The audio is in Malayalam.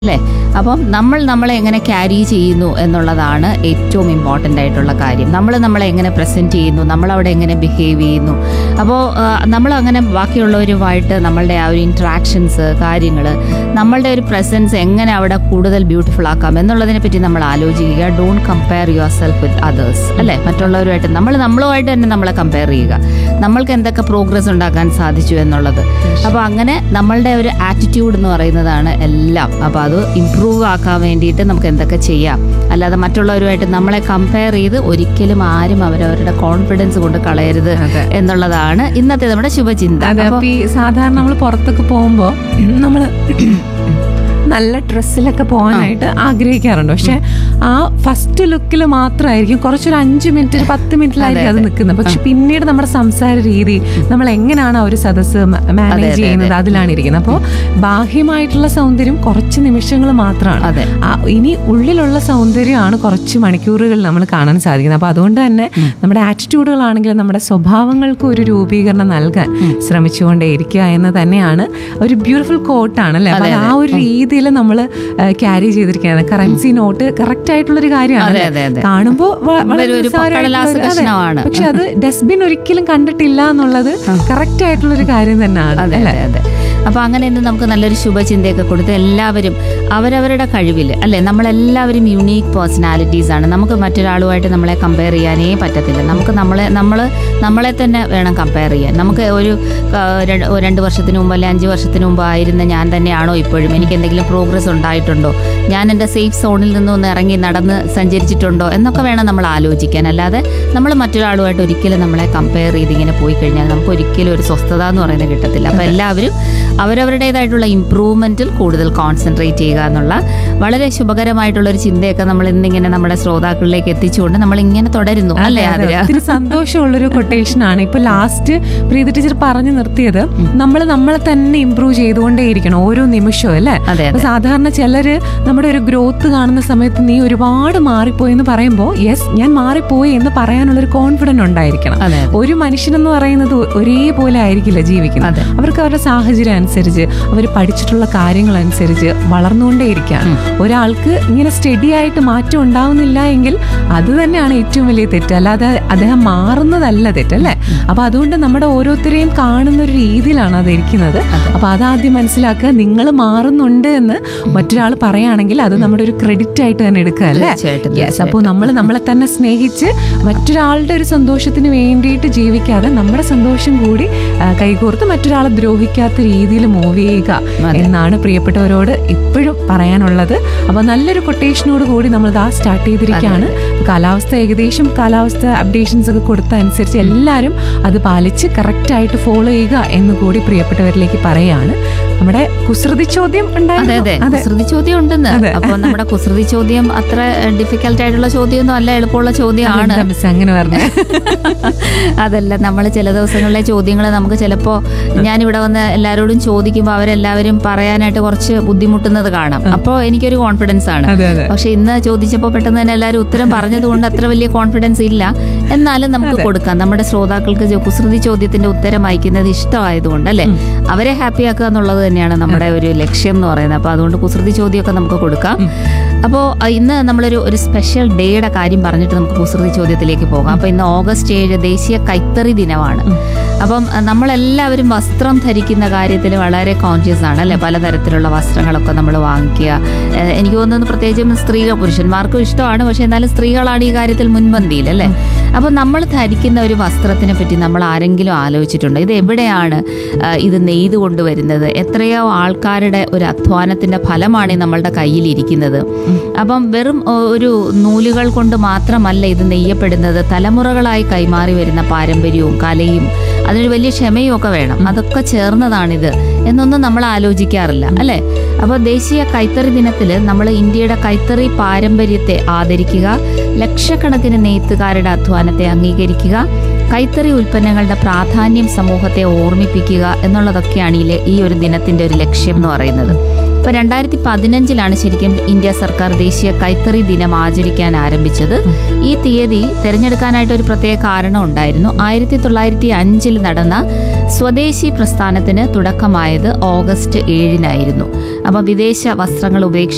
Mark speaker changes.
Speaker 1: അല്ലേ അപ്പം നമ്മൾ നമ്മളെ എങ്ങനെ ക്യാരി ചെയ്യുന്നു എന്നുള്ളതാണ് ഏറ്റവും ഇമ്പോർട്ടൻ്റ് ആയിട്ടുള്ള കാര്യം നമ്മൾ നമ്മളെ എങ്ങനെ പ്രസൻറ്റ് ചെയ്യുന്നു നമ്മളവിടെ എങ്ങനെ ബിഹേവ് ചെയ്യുന്നു അപ്പോൾ നമ്മൾ അങ്ങനെ ബാക്കിയുള്ളവരുമായിട്ട് നമ്മളുടെ ആ ഒരു ഇൻട്രാക്ഷൻസ് കാര്യങ്ങൾ നമ്മളുടെ ഒരു പ്രസൻസ് എങ്ങനെ അവിടെ കൂടുതൽ ബ്യൂട്ടിഫുൾ ആക്കാം എന്നുള്ളതിനെ പറ്റി നമ്മൾ ആലോചിക്കുക don't compare yourself with others അല്ലേ മറ്റുള്ളവരുമായിട്ട് നമ്മൾ നമ്മളുമായിട്ട് തന്നെ നമ്മളെ കമ്പയർ ചെയ്യുക നമ്മൾക്ക് എന്തൊക്കെ പ്രോഗ്രസ് ഉണ്ടാക്കാൻ സാധിച്ചു എന്നുള്ളത് അപ്പോൾ അങ്ങനെ നമ്മളുടെ ഒരു ആറ്റിറ്റ്യൂഡ് എന്ന് പറയുന്നതാണ് എല്ലാം അപ്പോൾ അത് ഇമ്പ്രൂവ് ആക്കാൻ വേണ്ടിയിട്ട് നമുക്ക് എന്തൊക്കെ ചെയ്യാം അല്ലാതെ മറ്റുള്ളവരുമായിട്ട് നമ്മളെ കമ്പയർ ചെയ്ത് ഒരിക്കലും ആരും അവരവരുടെ കോൺഫിഡൻസ് കൊണ്ട് കളയരുത്
Speaker 2: അതെ.
Speaker 1: എന്നുള്ളതാണ് ഇന്നത്തെ നമ്മുടെ ശുഭചിന്ത
Speaker 2: അതെ
Speaker 1: അപ്പോൾ
Speaker 2: അപ്പൊ ഈ സാധാരണ നമ്മൾ പുറത്തൊക്കെ പോകുമ്പോ നമ്മള് നല്ല ഡ്രസ്സിലൊക്കെ പോകാനായിട്ട് ആഗ്രഹിക്കാറുണ്ട് പക്ഷെ ആ ഫസ്റ്റ് ലുക്കിൽ മാത്രമായിരിക്കും കുറച്ചൊരു അഞ്ച് മിനിറ്റ് ഒരു പത്ത് മിനിറ്റിലായിരിക്കും അത് നിൽക്കുന്നത് പക്ഷെ പിന്നീട് നമ്മുടെ സംസാര രീതി നമ്മൾ എങ്ങനെയാണ് ആ ഒരു സദസ്സ് മാനേജ് ചെയ്യുന്നത് അതിലാണ് ഇരിക്കുന്നത് അപ്പോൾ ബാഹ്യമായിട്ടുള്ള സൗന്ദര്യം കുറച്ച് നിമിഷങ്ങൾ മാത്രമാണ്
Speaker 1: അതെ
Speaker 2: ആ ഇനി ഉള്ളിലുള്ള സൗന്ദര്യമാണ് കുറച്ച് മണിക്കൂറുകൾ നമ്മൾ കാണാൻ സാധിക്കുന്നത് അപ്പോൾ അതുകൊണ്ട് തന്നെ നമ്മുടെ ആറ്റിറ്റ്യൂഡുകളാണെങ്കിലും നമ്മുടെ സ്വഭാവങ്ങൾക്ക് ഒരു രൂപീകരണം നൽകാൻ ശ്രമിച്ചുകൊണ്ടേ ഇരിക്കുക എന്ന് തന്നെയാണ് ഒരു ബ്യൂട്ടിഫുൽ കോട്ടാണ് അല്ലേ അപ്പോൾ ആ ഒരു രീതിയിൽ നമ്മൾ ക്യാരി ചെയ്തിരിക്കുന്നത് കറൻസി നോട്ട് കറക്റ്റ് ആയിട്ടുള്ളൊരു കാര്യമാണ്
Speaker 1: അതെ,
Speaker 2: അല്ലേ?
Speaker 1: അതെ, അതെ.
Speaker 2: കാണുമ്പോ വ- വളരെ
Speaker 1: ഒരു
Speaker 2: നിസ്സാരമായിട്ടുള്ള
Speaker 1: കടലാസ്
Speaker 2: ഒരു- അതെ.
Speaker 1: കഷ്ണമാണ്.
Speaker 2: പക്ഷെ അത് ഡസ്റ്റ്ബിൻ ഒരിക്കലും കണ്ടിട്ടില്ല എന്നുള്ളത് കറക്റ്റ് ആയിട്ടുള്ള ഒരു കാര്യം തന്നെയാണ്
Speaker 1: അതെ
Speaker 2: അല്ലേ
Speaker 1: അതെ അതെ അപ്പോൾ അങ്ങനെ ഇന്ന് നമുക്ക് നല്ലൊരു ശുഭചിന്തയൊക്കെ കൊടുത്ത് എല്ലാവരും അവരവരുടെ കഴിവിൽ അല്ലേ നമ്മളെല്ലാവരും യുണീക്ക് പേഴ്സണാലിറ്റീസ് ആണ് നമുക്ക് മറ്റൊരാളുമായിട്ട് നമ്മളെ കമ്പയർ ചെയ്യാനേ പറ്റത്തില്ല നമുക്ക് നമ്മളെ നമ്മൾ നമ്മളെ തന്നെ വേണം കമ്പയർ ചെയ്യാൻ നമുക്ക് ഒരു ആ, രണ്ട് ഒരു രണ്ട് വർഷത്തിന് മുമ്പ് അല്ലെ അഞ്ച് വർഷത്തിന് മുമ്പ് ആയിരുന്ന ഞാൻ തന്നെയാണോ ഇപ്പോഴും എനിക്ക് എന്തെങ്കിലും പ്രോഗ്രസ് ഉണ്ടായിട്ടുണ്ടോ ഞാൻ എൻ്റെ സേഫ് സോണിൽ നിന്നൊന്ന് ഇറങ്ങി നടന്ന് സഞ്ചരിച്ചിട്ടുണ്ടോ എന്നൊക്കെ വേണം നമ്മൾ ആലോചിക്കാൻ അല്ലാതെ നമ്മൾ മറ്റൊരാളുമായിട്ട് ഒരിക്കലും നമ്മളെ കമ്പയർ ചെയ്ത് ഇങ്ങനെ പോയി കഴിഞ്ഞാൽ നമുക്ക് ഒരിക്കലും ഒരു സ്വസ്ഥത എന്ന് പറയുന്നത് കിട്ടത്തില്ല അപ്പോൾ എല്ലാവരും അവരവരുടേതായിട്ടുള്ള ഇമ്പ്രൂവ്മെന്റിൽ കൂടുതൽ കോൺസെൻട്രേറ്റ് ചെയ്യുക എന്നുള്ള വളരെ ശുഭകരമായിട്ടുള്ള ഒരു ചിന്തയൊക്കെ നമ്മൾ ഇന്നിങ്ങനെ നമ്മുടെ ശ്രോതാക്കളിലേക്ക് എത്തിച്ചുകൊണ്ട് നമ്മൾ ഇങ്ങനെ തുടരുന്നു അല്ലേ
Speaker 2: അതെ,
Speaker 1: അതിര
Speaker 2: ഒത്തിരി സന്തോഷമുള്ളൊരു കൊട്ടേഷൻ ആണ് ഇപ്പൊ ലാസ്റ്റ് പ്രീതി ടീച്ചർ പറഞ്ഞു നിർത്തിയത് നമ്മൾ നമ്മളെ തന്നെ ഇമ്പ്രൂവ് ചെയ്തുകൊണ്ടേയിരിക്കണം ഓരോ നിമിഷവും അല്ലേ
Speaker 1: അതെ
Speaker 2: അപ്പൊ
Speaker 1: അതെ
Speaker 2: സാധാരണ ചിലര് നമ്മുടെ ഒരു ഗ്രോത്ത് കാണുന്ന സമയത്ത് നീ ഒരുപാട് മാറിപ്പോയി എന്ന് പറയുമ്പോൾ യെസ് ഞാൻ മാറിപ്പോയി എന്ന് പറയാനുള്ള ഒരു കോൺഫിഡൻസ് ഉണ്ടായിരിക്കണം
Speaker 1: അതെ
Speaker 2: ഒരു മനുഷ്യനെന്ന് പറയുന്നത് ഒ- ഒരേപോലെ ആയിരിക്കില്ല ജീവിക്കുന്നത്
Speaker 1: അതെ.
Speaker 2: അവർക്ക് അവരുടെ സാഹചര്യം അനുസരിച്ച് അവർ പഠിച്ചിട്ടുള്ള കാര്യങ്ങൾ അനുസരിച്ച് വളർന്നുകൊണ്ടേയിരിക്കുകയാണ് ഒരാൾക്ക് ഇങ്ങനെ സ്റ്റഡി ആയിട്ട് മാറ്റം ഉണ്ടാവുന്നില്ല എങ്കിൽ അത് തന്നെയാണ് ഏറ്റവും വലിയ തെറ്റ് അല്ലാതെ അദ്ദേഹം മാറുന്നതല്ല തെറ്റ് അല്ലേ അപ്പൊ അതുകൊണ്ട് നമ്മുടെ ഓരോരുത്തരെയും കാണുന്ന ഒരു രീതിയിലാണ് അത് ഇരിക്കുന്നത് അപ്പൊ അതാദ്യം മനസ്സിലാക്കുക നിങ്ങൾ മാറുന്നുണ്ട് എന്ന് മറ്റൊരാൾ പറയുകയാണെങ്കിൽ അത് നമ്മുടെ ഒരു ക്രെഡിറ്റ് ആയിട്ട് തന്നെ എടുക്കുക അല്ലേ
Speaker 1: തീർച്ചയായിട്ടും,
Speaker 2: യെസ് അപ്പോൾ നമ്മൾ നമ്മളെ തന്നെ സ്നേഹിച്ച് മറ്റൊരാളുടെ ഒരു സന്തോഷത്തിന് വേണ്ടിയിട്ട് ജീവിക്കാതെ നമ്മുടെ സന്തോഷം കൂടി ആ, കൈകോർത്ത് മറ്റൊരാളെ ദ്രോഹിക്കാത്ത രീതിയിൽ മൂവ് ചെയ്യുക
Speaker 1: അതെ.
Speaker 2: എന്നാണ് പ്രിയപ്പെട്ടവരോട് ഇപ്പോഴും പറയാനുള്ളത് അപ്പോൾ നല്ലൊരു കൊട്ടേഷനോട് കൂടി നമ്മൾ ഇതാ സ്റ്റാർട്ട് ചെയ്തിരിക്കുകയാണ് കാലാവസ്ഥ ഏകദേശം കാലാവസ്ഥ അപ്ഡേഷൻസ് ഒക്കെ കൊടുത്ത അനുസരിച്ച് എല്ലാവരും അത് പാലിച്ച് കറക്റ്റായിട്ട് ഫോളോ ചെയ്യുക എന്ന് കൂടി പ്രിയപ്പെട്ടവരിലേക്ക് പറയാണ് നമ്മുടെ കുസൃതി ചോദ്യം
Speaker 1: അതെ
Speaker 2: ഉണ്ടായിരുന്നു
Speaker 1: അതെ കുസൃതി ചോദ്യം ഉണ്ടെന്ന്
Speaker 2: അതെ.
Speaker 1: അപ്പോൾ നമ്മുടെ കുസൃതി ചോദ്യം അത്ര ഡിഫിക്കൽട്ട് ആയിട്ടുള്ള ചോദ്യമൊന്നും അല്ല എളുപ്പമുള്ള ചോദ്യമാണ്
Speaker 2: അതെന്താ മിസ് അങ്ങനെ പറഞ്ഞു
Speaker 1: അതല്ല നമ്മൾ ചില ദിവസങ്ങളിലെ ചോദ്യങ്ങൾ നമുക്ക് ചിലപ്പോൾ ഞാനിവിടെ വന്ന് എല്ലാവരോടും ചോദിക്കുമ്പോൾ അവരെല്ലാവരും പറയാനായിട്ട് കുറച്ച് ബുദ്ധിമുട്ടുന്നത് കാണാം അപ്പോൾ എനിക്കൊരു കോൺഫിഡൻസ് ആണ്
Speaker 2: അതെ അതെ
Speaker 1: പക്ഷെ ഇന്ന് ചോദിച്ചപ്പോൾ പെട്ടെന്ന് തന്നെ എല്ലാവരും ഉത്തരം പറഞ്ഞതുകൊണ്ട് അത്ര വലിയ കോൺഫിഡൻസ് ഇല്ല എന്നാലും നമുക്ക് കൊടുക്കാം നമ്മുടെ ശ്രോതാക്കൾക്ക് ജോ- കുസൃതി ചോദ്യത്തിന്റെ ഉത്തരം അയക്കുന്നത് ഇഷ്ടമായതുകൊണ്ട് അല്ലേ അവരെ ഹാപ്പി ആക്കുക എന്നുള്ളത് തന്നെയാണ് നമ്മുടെ ഒരു ലക്ഷ്യം എന്ന് പറയുന്നത് അപ്പോൾ അതുകൊണ്ട് കുസൃതി ചോദ്യമൊക്കെ നമുക്ക് കൊടുക്കാം അപ്പോൾ ഇന്ന് നമ്മളൊരു ഒരു സ്പെഷ്യൽ ഡേയുടെ കാര്യം പറഞ്ഞിട്ട് നമുക്ക് കുസൃതി ചോദ്യത്തിലേക്ക് പോകാം അപ്പോൾ ഇന്ന് ഓഗസ്റ്റ് ഏഴ് ദേശീയ കൈത്തറി ദിനമാണ് അപ്പം അഹ് നമ്മളെല്ലാവരും വസ്ത്രം ധരിക്കുന്ന കാര്യത്തിൽ വളരെ കോൺഷ്യസ് ആണ് അല്ലെ പലതരത്തിലുള്ള വസ്ത്രങ്ങളൊക്കെ നമ്മൾ വാങ്ങിക്കുക ഏഹ് എനിക്ക് തോന്നുന്നു പ്രത്യേകിച്ചും സ്ത്രീകൾ പുരുഷന്മാർക്കും ഇഷ്ടമാണ് പക്ഷെ എന്നാലും സ്ത്രീകളാണ് ഈ കാര്യത്തിൽ മുൻപന്തിയിൽ അല്ലേ അപ്പോൾ നമ്മൾ ധരിക്കുന്ന ഒരു വസ്ത്രത്തിനെ പറ്റി നമ്മൾ ആരെങ്കിലും ആലോചിച്ചിട്ടുണ്ടോ ഇത് എവിടെയാണ് ആഹ് ഇത് നെയ്ത് കൊണ്ടുവരുന്നത് എത്രയോ ആൾക്കാരുടെ ഒരു അധ്വാനത്തിന്റെ ഫലമാണ് ഈ നമ്മളുടെ കയ്യിലിരിക്കുന്നത് അപ്പം വെറും ഒ- ഒരു നൂലുകൾ കൊണ്ട് മാത്രമല്ല ഇത് നെയ്യപ്പെടുന്നത് തലമുറകളായി കൈമാറി വരുന്ന പാരമ്പര്യവും കലയും അതിനൊരു വലിയ ക്ഷമയും ഒക്കെ വേണം അതൊക്കെ ചേർന്നതാണിത് എന്നൊന്നും നമ്മൾ ആലോചിക്കാറില്ല അല്ലേ അപ്പോൾ ദേശീയ കൈത്തറി ദിനത്തിൽ നമ്മൾ ഇന്ത്യയുടെ കൈത്തറി പാരമ്പര്യത്തെ ആദരിക്കുക ലക്ഷക്കണക്കിന് നെയ്ത്തുകാരുടെ അധ്വാനത്തെ അംഗീകരിക്കുക കൈത്തറി ഉൽപ്പന്നങ്ങളുടെ പ്രാധാന്യം സമൂഹത്തെ ഓർമ്മിപ്പിക്കുക എന്നുള്ളതൊക്കെയാണ് ഈ ലെ- ഈ ഒരു ദിനത്തിന്റെ ഒരു ലക്ഷ്യം എന്ന് പറയുന്നത് ഇപ്പൊ രണ്ടായിരത്തി പതിനഞ്ചിലാണ് ശരിക്കും ഇന്ത്യ സർക്കാർ ദേശീയ കൈത്തറി ദിനം ആചരിക്കാൻ ആരംഭിച്ചത് ഈ തീയതി തിരഞ്ഞെടുക്കാനായിട്ട് ഒരു പ്രത്യേക കാരണം ഉണ്ടായിരുന്നു ആയിരത്തി തൊള്ളായിരത്തി അഞ്ചിൽ നടന്ന സ്വദേശി പ്രസ്ഥാനത്തിന് തുടക്കമായത് ഓഗസ്റ്റ് ഏഴിനായിരുന്നു അപ്പം വിദേശ വസ്ത്രങ്ങൾ ഉപേക്ഷ